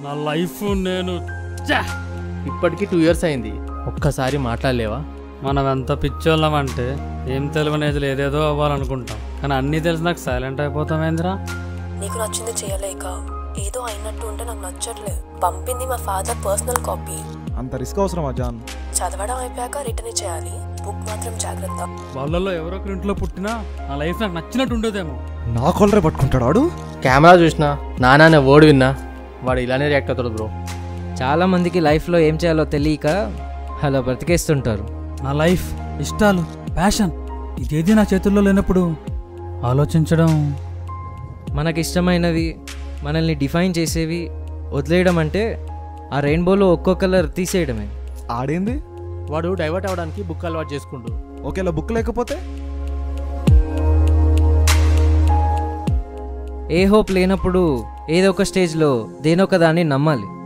నా లైఫ్ నేను ఛా! ఇప్పటికి టూ ఇయర్స్ అయింది ఒక్కసారి మాట్లాడలేవా మనం ఎంత పిచ్చోళ్ళం అంటే ఏం తెలియనేది ఏదేదో అవ్వాలనుకుంటాం కానీ అన్నీ తెలిసి నాకు సైలెంట్ అయిపోతామేందిరా నీకు నచ్చింది చేయలేక ఏదో అయినట్టు ఉంటే నాకు నచ్చట్లేదు పంపింది మా ఫాదర్ పర్సనల్ కాపీ అంత రిస్క్ అవసరమా జాన్ చదవడం అయిపోయాక రిటర్న్ చేయాలి బుక్ మాత్రం జాగ్రత్త వాళ్ళల్లో ఎవరో ఒకరి ఇంట్లో పుట్టినా నా లైఫ్ నాకు నచ్చినట్టు ఉండదేమో నా కొల్లరే పట్టుకుంటాడు వాడు కెమెరా చూసినా నానా అనే వర్డ్ విన్నా వాడు ఇలానే రియాక్ట్ అవుతాడు బ్రో చాలా మందికి లైఫ్లో ఏం చేయాలో తెలియక అలా బ్రతికేస్తుంటారు నా లైఫ్ ఇష్టాలు ప్యాషన్ ఇదేది నా చేతుల్లో లేనప్పుడు ఆలోచించడం మనకి ఇష్టమైనవి మనల్ని డిఫైన్ చేసేవి వదిలేయడం అంటే ఆ రెయిన్బోలో ఒక్కో కలర్ తీసేయడమే ఆడేంది వాడు డైవర్ట్ అవ్వడానికి బుక్ అలవాటు చేసుకుంటూ ఒకేలా బుక్ లేకపోతే ఏ హోప్ లేనప్పుడు ఏదో ఒక స్టేజ్లో దేనొక దాన్ని నమ్మాలి